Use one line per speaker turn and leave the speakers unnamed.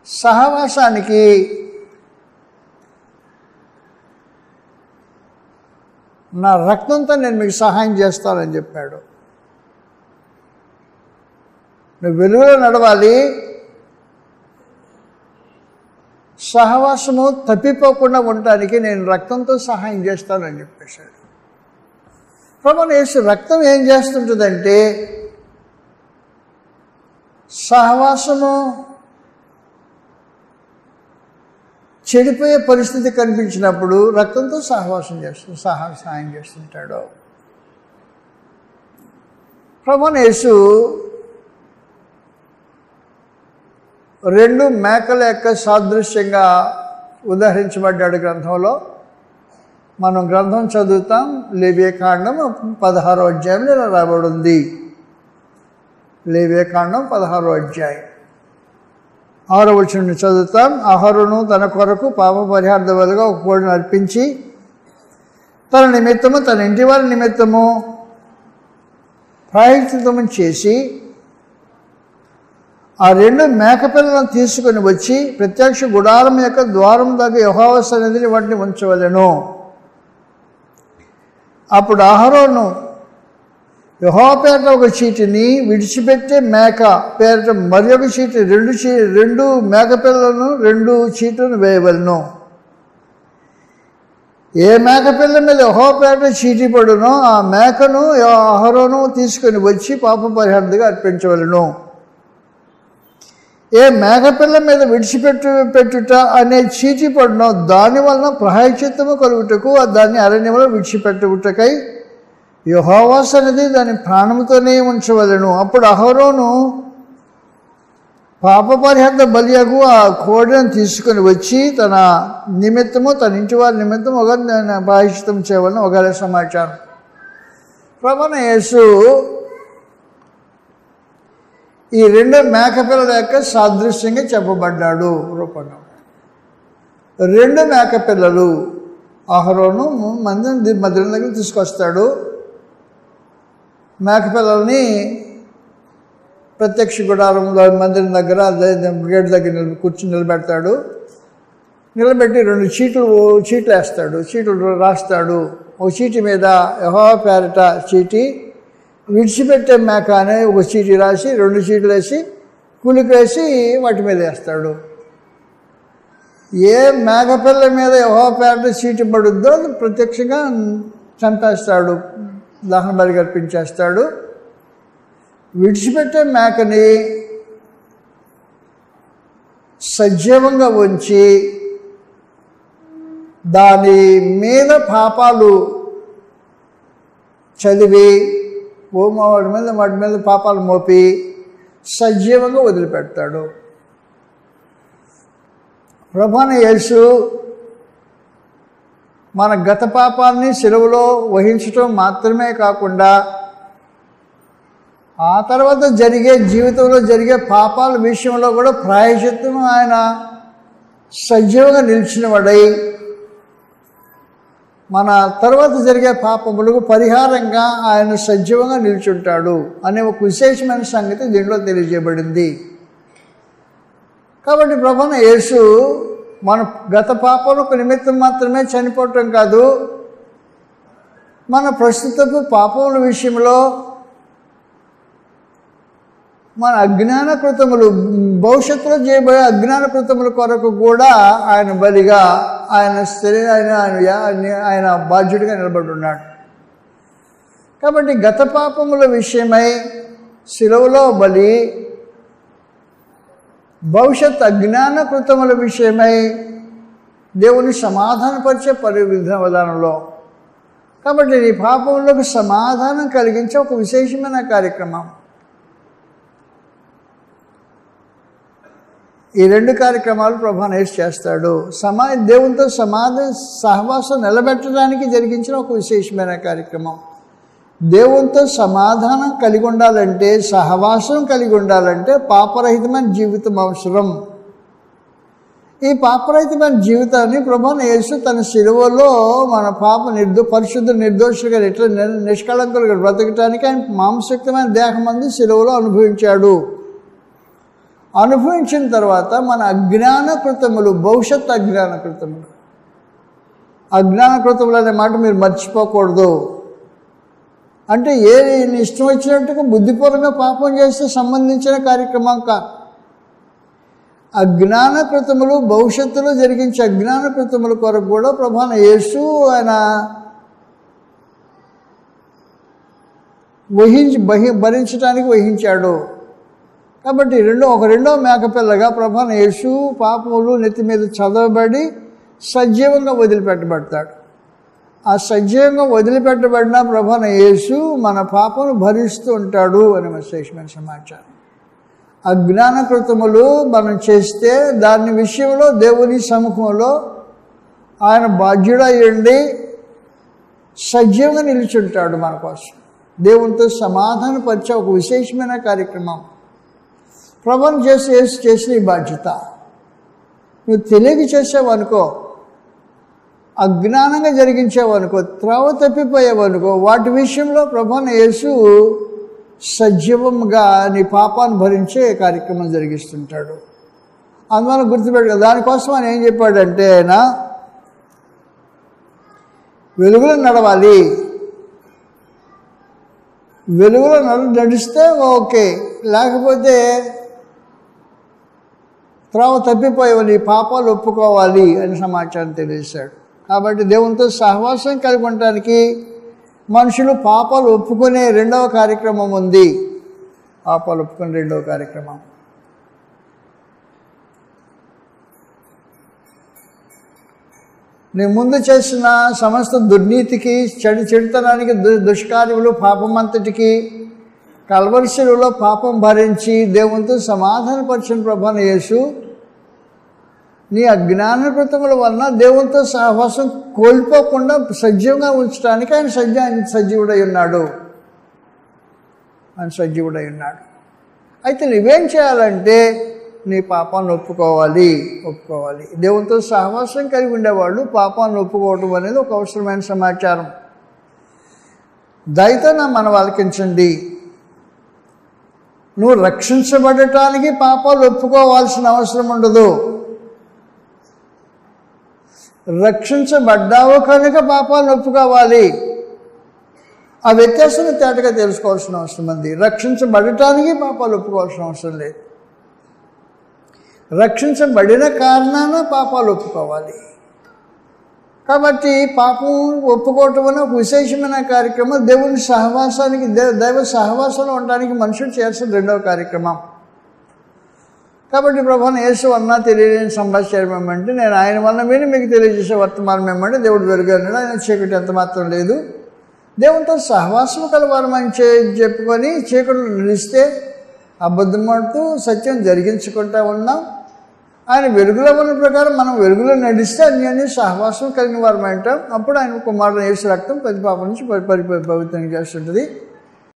సహవాసానికి నా రక్తంతో నేను మీకు సహాయం చేస్తానని చెప్పాడు నువ్వు వెలుగులో నడవాలి సహవాసము తప్పిపోకుండా ఉండటానికి నేను రక్తంతో సహాయం చేస్తానని చెప్పేశాడు ప్రభు యేసు రక్తం ఏం చేస్తుంటుందంటే సహవాసము చెడిపోయే పరిస్థితి కనిపించినప్పుడు రక్తంతో సహవాసం చేస్తూ సహా సహాయం చేస్తుంటాడు ప్రభు యేసు రెండు మేకల యొక్క సాదృశ్యంగా ఉదహరించబడ్డాడు గ్రంథంలో మనం గ్రంథం చదువుతాం లేవ్యకాండం పదహారో అధ్యాయంలో ఇలా రాబడి ఉంది లేవ్యకాండం పదహారో అధ్యాయం ఆరో వచ్చిన చదువుతాం అహరును తన కొరకు పాప పరిహార్థ బదులుగా ఒక కోడిని అర్పించి తన నిమిత్తము తన ఇంటి వారి నిమిత్తము ప్రాయశ్చితము చేసి ఆ రెండు మేకపిల్లలను తీసుకుని వచ్చి ప్రత్యక్ష గుడారం యొక్క ద్వారం దగ్గర యహోవ సన్నిధిని వాటిని ఉంచవలెను అప్పుడు ఆహారోను యహో పేరట ఒక చీటిని విడిచిపెట్టే మేక పేరట మరి ఒక చీటి రెండు చీ రెండు మేకపిల్లలను రెండు చీట్లను వేయవలను ఏ మేకపిల్ల మీద యహో పేరట చీటి పడునో ఆ మేకను ఆహారోను తీసుకొని వచ్చి పాప పరిహారదిగా అర్పించవలను ఏ మేఘపిల్ల మీద విడిచిపెట్టు పెట్టుట అనే చీటి పడిన దాని వలన ప్రాయచిత్తము కలుగుటకు ఆ దాన్ని అరణ్యంలో విడిచిపెట్టుటకై యహోవాస్ అనేది దాని ప్రాణముతోనే ఉంచవలను అప్పుడు అహరోను పాప పరిహర్థ బలియకు ఆ కోడిని తీసుకొని వచ్చి తన నిమిత్తము తన ఇంటి వారి నిమిత్తం ఒక ప్రాయచిత్తం చేయవలన ఒక సమాచారం ప్రమాణ యేసు ఈ రెండు మేకపిల్లల యొక్క సాదృశ్యంగా చెప్పబడ్డాడు రూపంలో రెండు మేకపిల్లలు ఆహరోను మందిరం మందిరం దగ్గర తీసుకొస్తాడు మేకపిల్లల్ని ప్రత్యక్ష గుడారంలో మందిరం దగ్గర గేట్ దగ్గర నిలబ కూర్చుని నిలబెడతాడు నిలబెట్టి రెండు చీట్లు చీట్లు వేస్తాడు చీట్లు రాస్తాడు ఒక చీటి మీద యహో పేరట చీటి విడిచిపెట్టే మేక అనే ఒక చీటి రాసి రెండు చీట్లు వేసి కూలికి వేసి వాటి మీద వేస్తాడు ఏ మేకపిల్ల మీద యహో పేరట చీటి పడుద్దో అది ప్రత్యక్షంగా చంపేస్తాడు దహన బలి కల్పించేస్తాడు విడిచిపెట్టే మేకని సజీవంగా ఉంచి దాని మీద పాపాలు చదివి ఓ వాడి మీద వాటి మీద పాపాలు మోపి సజీవంగా వదిలిపెడతాడు ప్రభాన యేసు మన గత పాపాలని సెలవులో వహించటం మాత్రమే కాకుండా ఆ తర్వాత జరిగే జీవితంలో జరిగే పాపాల విషయంలో కూడా ప్రాయచిత్తం ఆయన సజీవంగా నిలిచినవాడై మన తర్వాత జరిగే పాపములకు పరిహారంగా ఆయన సజీవంగా నిల్చుంటాడు అనే ఒక విశేషమైన సంగతి దీంట్లో తెలియజేయబడింది కాబట్టి ప్రభాన యేసు మన గత పాపాలకు నిమిత్తం మాత్రమే చనిపోవటం కాదు మన ప్రస్తుతపు పాపముల విషయంలో మన అజ్ఞాన కృతములు భవిష్యత్తులో చేయబోయే అజ్ఞాన కృతముల కొరకు కూడా ఆయన బలిగా ఆయన స్థిర ఆయన ఆయన ఆయన బాధ్యుడిగా నిలబడి ఉన్నాడు కాబట్టి గత పాపముల విషయమై శిలువలో బలి భవిష్యత్ అజ్ఞాన కృతముల విషయమై దేవుని సమాధానపరిచే పరి విధాన విధానంలో కాబట్టి ఈ పాపములకు సమాధానం కలిగించే ఒక విశేషమైన కార్యక్రమం ఈ రెండు కార్యక్రమాలు ప్రభానేష్ చేస్తాడు సమా దేవునితో సమాధి సహవాసం నిలబెట్టడానికి జరిగించిన ఒక విశేషమైన కార్యక్రమం దేవునితో సమాధానం కలిగి ఉండాలంటే సహవాసం కలిగి ఉండాలంటే పాపరహితమైన జీవితం అవసరం ఈ పాపరహితమైన జీవితాన్ని ప్రభాన యేసు తన శిలువలో మన పాప నిర్దో పరిశుద్ధ నిర్దోషులుగా ఎట్లా నిష్కళంకులుగా బ్రతకటానికి ఆయన మాంసయుక్తమైన దేహం అంది శిలువలో అనుభవించాడు అనుభవించిన తర్వాత మన అజ్ఞాన కృతములు భవిష్యత్ అజ్ఞాన కృతములు అజ్ఞాన కృతములు అనే మాట మీరు మర్చిపోకూడదు అంటే ఏ నీ ఇష్టం వచ్చినట్టుగా బుద్ధిపూర్వకంగా పాపం చేస్తే సంబంధించిన కార్యక్రమం కాదు అజ్ఞాన కృతములు భవిష్యత్తులో జరిగించే అజ్ఞాన కృతముల కొరకు కూడా ప్రభాన యేసు ఆయన వహించి బహి భరించడానికి వహించాడు కాబట్టి రెండో ఒక రెండో మేకపిల్లగా ప్రభాన యేసు పాపములు నెత్తి మీద చదవబడి సజీవంగా వదిలిపెట్టబడతాడు ఆ సజీవంగా వదిలిపెట్టబడిన ప్రభాన యేసు మన పాపను భరిస్తూ ఉంటాడు అని విశేషమైన సమాచారం అజ్ఞాన కృతములు మనం చేస్తే దాని విషయంలో దేవుని సముఖంలో ఆయన బాధ్యుడయ్యండి సజీవంగా నిలిచుంటాడు మన కోసం దేవునితో సమాధానపరిచే ఒక విశేషమైన కార్యక్రమం ప్రభావం చేసి యేసు చేసిన ఈ బాధ్యత నువ్వు తెలియక చేసావనుకో అజ్ఞానంగా జరిగించావనుకో త్రవ తప్పిపోయావనుకో వాటి విషయంలో ప్రభాన యేసు సజీవంగా నీ పాపాన్ని భరించే కార్యక్రమం జరిగిస్తుంటాడు అందువల్ల గుర్తుపెట్టు దానికోసం ఆయన ఏం చెప్పాడంటే ఆయన వెలుగులో నడవాలి వెలుగులో నడ నడిస్తే ఓకే లేకపోతే త్రోవ తప్పిపోయేవి నీ పాపాలు ఒప్పుకోవాలి అని సమాచారం తెలియజేశాడు కాబట్టి దేవునితో సహవాసం కలిగి ఉండటానికి మనుషులు పాపాలు ఒప్పుకునే రెండవ కార్యక్రమం ఉంది పాపాలు ఒప్పుకునే రెండవ కార్యక్రమం నీ ముందు చేసిన సమస్త దుర్నీతికి చెడు చెడుతనానికి దు దుష్కార్యములు పాపమంతటికి కలవరిశిలో పాపం భరించి దేవునితో సమాధానపరిచిన ప్రభాన యేసు నీ అజ్ఞాన కృతముల వలన దేవునితో సహవాసం కోల్పోకుండా సజీవంగా ఉంచడానికి ఆయన సజ్జ ఆయన సజీవుడై ఉన్నాడు ఆయన సజీవుడై ఉన్నాడు అయితే నువ్వేం చేయాలంటే నీ పాపాన్ని ఒప్పుకోవాలి ఒప్పుకోవాలి దేవునితో సహవాసం కలిగి ఉండేవాళ్ళు పాపాన్ని ఒప్పుకోవడం అనేది ఒక అవసరమైన సమాచారం దయతో నా మనం ఆలకించండి నువ్వు రక్షించబడటానికి పాపాలు ఒప్పుకోవాల్సిన అవసరం ఉండదు రక్షించబడ్డావు కనుక పాపాలను ఒప్పుకోవాలి ఆ వ్యత్యాసాన్ని తేటగా తెలుసుకోవాల్సిన అవసరం ఉంది రక్షించబడటానికి పాపాలు ఒప్పుకోవాల్సిన అవసరం లేదు రక్షించబడిన కారణాన పాపాలు ఒప్పుకోవాలి కాబట్టి పాపం ఒప్పుకోవటం అనే ఒక విశేషమైన కార్యక్రమం దేవుని సహవాసానికి దే- దైవ సహవాసంలో ఉండడానికి మనుషులు చేయాల్సిన రెండవ కార్యక్రమం కాబట్టి ప్రభాన యేసు అన్నా తెలియలేని సంభాషణ ఏమంటే నేను ఆయన వల్ల మీరు మీకు తెలియజేసే వర్తమానం ఏమంటే దేవుడు వెలుగన్నాడు ఆయన చీకటి ఎంత మాత్రం లేదు దేవునితో సహవాసం కలవారమని చే చెప్పుకొని చీకటిలో నిలిస్తే అబద్ధమాడుతూ సత్యం జరిగించుకుంటా ఉన్నాం ఆయన వెలుగులో ఉన్న ప్రకారం మనం వెలుగులో నడిస్తే అన్ని సహవాసం కలిగిన వారం అంటాం అప్పుడు ఆయన కుమారుడు యేసు రక్తం ప్రతి పాపం నుంచి పరి పరి పవిత్రం చేస్తుంటుంది